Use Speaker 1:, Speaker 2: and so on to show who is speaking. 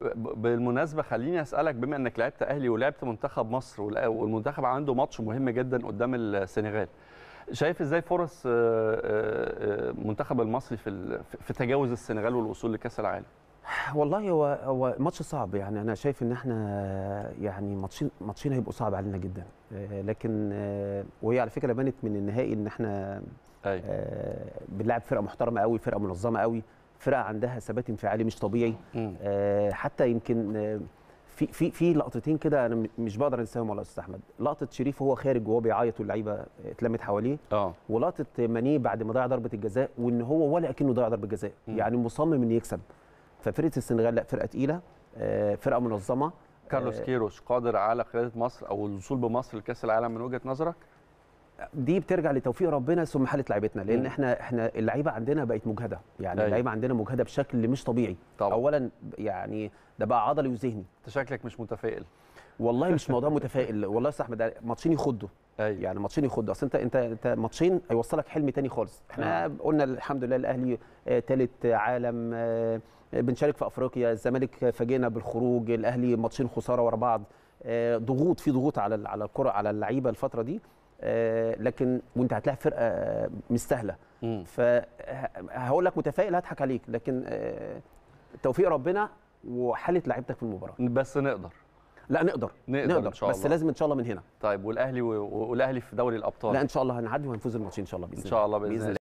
Speaker 1: ب- بالمناسبه خليني اسالك بما انك لعبت اهلي ولعبت منتخب مصر والأ- والمنتخب عنده ماتش مهم جدا قدام السنغال شايف ازاي فرص آه، آه، آه، المنتخب المصري في ال- في تجاوز السنغال والوصول لكاس العالم
Speaker 2: والله هو هو ماتش صعب يعني انا شايف ان احنا يعني ماتشين ماتشين هيبقوا صعب علينا جدا آه، لكن آه، وهي على فكره بانت من النهائي ان احنا
Speaker 1: ايوه
Speaker 2: آه، بنلعب فرقه محترمه قوي فرقه منظمه قوي فرقه عندها ثبات انفعالي مش طبيعي
Speaker 1: مم.
Speaker 2: آه، حتى يمكن آه، في في في لقطتين كده انا م- مش بقدر انساهم والله يا استاذ احمد لقطه شريف وهو خارج وهو بيعيط واللعيبه اتلمت حواليه
Speaker 1: اه
Speaker 2: ولقطه ماني بعد ما ضيع ضربه الجزاء وان هو ولا اكنه ضيع ضربه جزاء
Speaker 1: مم.
Speaker 2: يعني مصمم انه يكسب ففرقه السنغال لا فرقه تقيله آه، فرقه منظمه
Speaker 1: كارلوس
Speaker 2: آه،
Speaker 1: كيروش قادر على قياده مصر او الوصول بمصر لكاس العالم من وجهه نظرك
Speaker 2: دي بترجع لتوفيق ربنا ثم حاله لعيبتنا لان
Speaker 1: مم.
Speaker 2: احنا احنا اللعيبه عندنا بقت مجهده يعني
Speaker 1: أيوة.
Speaker 2: اللعيبه عندنا مجهده بشكل مش طبيعي
Speaker 1: طبعا
Speaker 2: اولا يعني ده بقى عضلي وذهني
Speaker 1: انت شكلك مش متفائل
Speaker 2: والله مش موضوع متفائل والله يا استاذ احمد ده ماتشين يخضوا
Speaker 1: ايوه
Speaker 2: يعني ماتشين يخضوا اصل انت انت انت ماتشين هيوصلك حلم تاني خالص احنا
Speaker 1: آه.
Speaker 2: قلنا الحمد لله الاهلي ثالث عالم آه، بنشارك في افريقيا الزمالك فاجئنا بالخروج الاهلي ماتشين خساره ورا بعض آه، ضغوط في ضغوط على ال- على الكره على اللعيبه الفتره دي آه، لكن وانت هتلاعب فرقه آه، مش سهله
Speaker 1: مم.
Speaker 2: فهقول لك متفائل هضحك عليك لكن آه، توفيق ربنا وحاله لعيبتك في المباراه
Speaker 1: بس نقدر
Speaker 2: لا نقدر
Speaker 1: نقدر إن شاء
Speaker 2: بس
Speaker 1: الله.
Speaker 2: لازم ان شاء الله من هنا
Speaker 1: طيب والاهلي و- والاهلي في دوري الابطال
Speaker 2: لا ان شاء الله هنعدي وهنفوز الماتشين ان شاء الله باذن
Speaker 1: ان شاء الله باذن الله